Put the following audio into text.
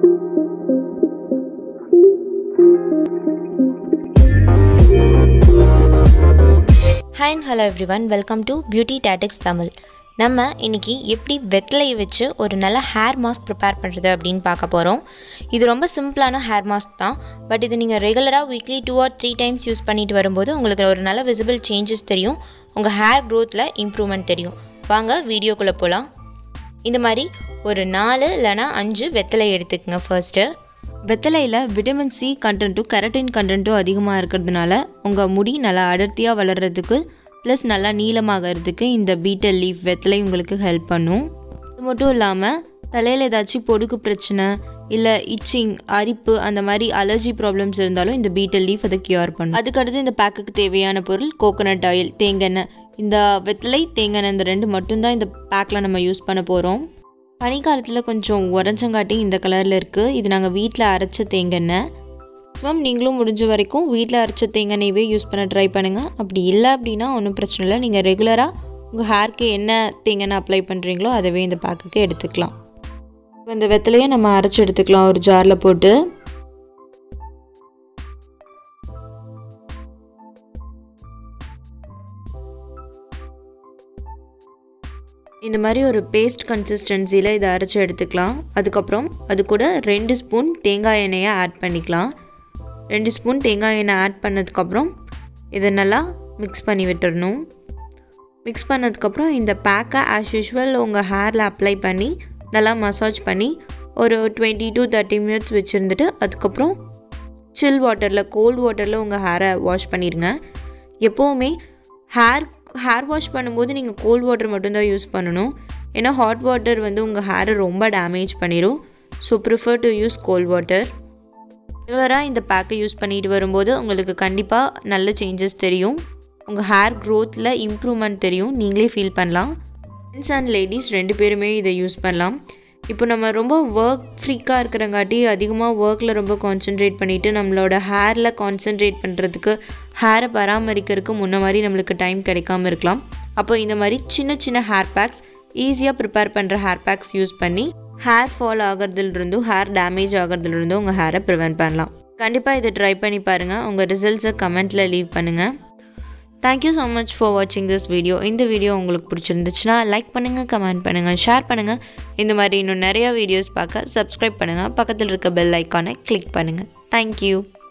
hi and hello every one welcome to beauty tactics Tamil நம்ம இன்னைக்கு எப்படி வெத்தலையை வச்சு ஒரு நல்ல ஹேர் மாஸ்க் ப்ரிப்பேர் பண்ணுறது அப்படின்னு பார்க்க போகிறோம் இது ரொம்ப சிம்பிளான ஹேர் மாஸ்க் தான் பட் இது நீங்கள் ரெகுலராக weekly two or three times use பண்ணிட்டு வரும்போது உங்களுக்கு ஒரு நல்ல விசிபிள் சேஞ்சஸ் தெரியும் உங்கள் ஹேர் க்ரோத்தில் இம்ப்ரூவ்மெண்ட் தெரியும் வாங்க வீடியோக்குள்ளே போகலாம் இந்த மாதிரி ஒரு நாலு இல்லைனா அஞ்சு வெத்தலை எடுத்துக்கங்க ஃபர்ஸ்ட்டு வெத்தலையில் விட்டமின் சி கண்டென்ட்டும் கெரட்டின் கண்டென்ட்டும் அதிகமாக இருக்கிறதுனால உங்கள் முடி நல்லா அடர்த்தியாக வளர்கிறதுக்கு ப்ளஸ் நல்லா நீளமாகறதுக்கு இந்த பீட்டல் லீஃப் வெத்தலை உங்களுக்கு ஹெல்ப் பண்ணும் இது மட்டும் இல்லாமல் தலையில் ஏதாச்சும் பொடுகு பிரச்சனை இல்லை இச்சிங் அரிப்பு அந்த மாதிரி அலர்ஜி ப்ராப்ளம்ஸ் இருந்தாலும் இந்த பீட்டல் லீஃப் அதை க்யூர் பண்ணும் அதுக்கடுத்து இந்த பேக்குக்கு தேவையான பொருள் கோகோனட் ஆயில் தேங்காய் இந்த வெத்தலை தேங்காய் இந்த ரெண்டு மட்டும்தான் இந்த பேக்கில் நம்ம யூஸ் பண்ண போகிறோம் பனிக்காலத்தில் கொஞ்சம் உரஞ்சங்காட்டி இந்த கலரில் இருக்குது இது நாங்கள் வீட்டில் அரைச்ச தேங்காய் மேம் நீங்களும் முடிஞ்ச வரைக்கும் வீட்டில் அரைச்ச தேங்காய்வே யூஸ் பண்ண ட்ரை பண்ணுங்கள் அப்படி இல்லை அப்படின்னா ஒன்றும் பிரச்சனை இல்லை நீங்கள் ரெகுலராக உங்கள் ஹேர்க்கு என்ன தேங்காய் அப்ளை பண்ணுறீங்களோ அதவே இந்த பேக்குக்கு எடுத்துக்கலாம் இப்போ இந்த வெத்தலையை நம்ம அரைச்சி எடுத்துக்கலாம் ஒரு ஜாரில் போட்டு இந்த மாதிரி ஒரு பேஸ்ட் கன்சிஸ்டன்சியில் இதை அரைச்சி எடுத்துக்கலாம் அதுக்கப்புறம் அது கூட ரெண்டு ஸ்பூன் தேங்காய் எண்ணெயை ஆட் பண்ணிக்கலாம் ரெண்டு ஸ்பூன் தேங்காய் எண்ணெய் ஆட் பண்ணதுக்கப்புறம் இதை நல்லா மிக்ஸ் பண்ணி விட்டுறணும் மிக்ஸ் பண்ணதுக்கப்புறம் இந்த பேக்கை ஆஸ் யூஷுவல் உங்கள் ஹேரில் அப்ளை பண்ணி நல்லா மசாஜ் பண்ணி ஒரு டுவெண்ட்டி டு தேர்ட்டி மினிட்ஸ் வச்சுருந்துட்டு அதுக்கப்புறம் சில் வாட்டரில் கோல்ட் வாட்டரில் உங்கள் ஹேரை வாஷ் பண்ணிடுங்க எப்போவுமே ஹேர் ஹேர் வாஷ் பண்ணும்போது நீங்கள் கோல்ட் வாட்டர் மட்டும்தான் யூஸ் பண்ணணும் ஏன்னா ஹாட் வாட்டர் வந்து உங்கள் ஹேரை ரொம்ப டேமேஜ் பண்ணிடும் so prefer to use cold water ரெகுலராக இந்த பேக்கை யூஸ் பண்ணிட்டு வரும்போது உங்களுக்கு கண்டிப்பாக நல்ல சேஞ்சஸ் தெரியும் உங்கள் ஹேர் க்ரோத்தில் இம்ப்ரூவ்மெண்ட் தெரியும் நீங்களே ஃபீல் பண்ணலாம் ஜென்ஸ் அண்ட் லேடிஸ் ரெண்டு பேருமே இதை யூஸ் பண்ணலாம் இப்போ நம்ம ரொம்ப ஒர்க் ஃப்ரீக்காக இருக்கிறங்காட்டி அதிகமாக ஒர்க்கில் ரொம்ப கான்சென்ட்ரேட் பண்ணிவிட்டு நம்மளோட ஹேரில் கான்சென்ட்ரேட் பண்ணுறதுக்கு ஹேரை பராமரிக்கிறதுக்கு முன்ன மாதிரி நம்மளுக்கு டைம் கிடைக்காம இருக்கலாம் அப்போ இந்த மாதிரி சின்ன சின்ன ஹேர் பேக்ஸ் ஈஸியாக ப்ரிப்பேர் பண்ணுற ஹேர் பேக்ஸ் யூஸ் பண்ணி ஹேர் ஃபால் ஆகிறதுலேருந்தும் ஹேர் டேமேஜ் ஆகிறதுலேருந்தும் உங்கள் ஹேரை ப்ரிவென்ட் பண்ணலாம் கண்டிப்பாக இதை ட்ரை பண்ணி பாருங்கள் உங்கள் ரிசல்ட்ஸை கமெண்ட்டில் லீவ் பண்ணுங்கள் தேங்க்யூ ஸோ மச் ஃபார் வாட்சிங் திஸ் வீடியோ இந்த வீடியோ உங்களுக்கு பிடிச்சிருந்துச்சுன்னா லைக் பண்ணுங்கள் கமெண்ட் பண்ணுங்கள் ஷேர் பண்ணுங்கள் இந்த மாதிரி இன்னும் நிறையா வீடியோஸ் பார்க்க சப்ஸ்கிரைப் பண்ணுங்கள் பக்கத்தில் இருக்க பெல் ஐக்கானை கிளிக் பண்ணுங்கள் தேங்க்யூ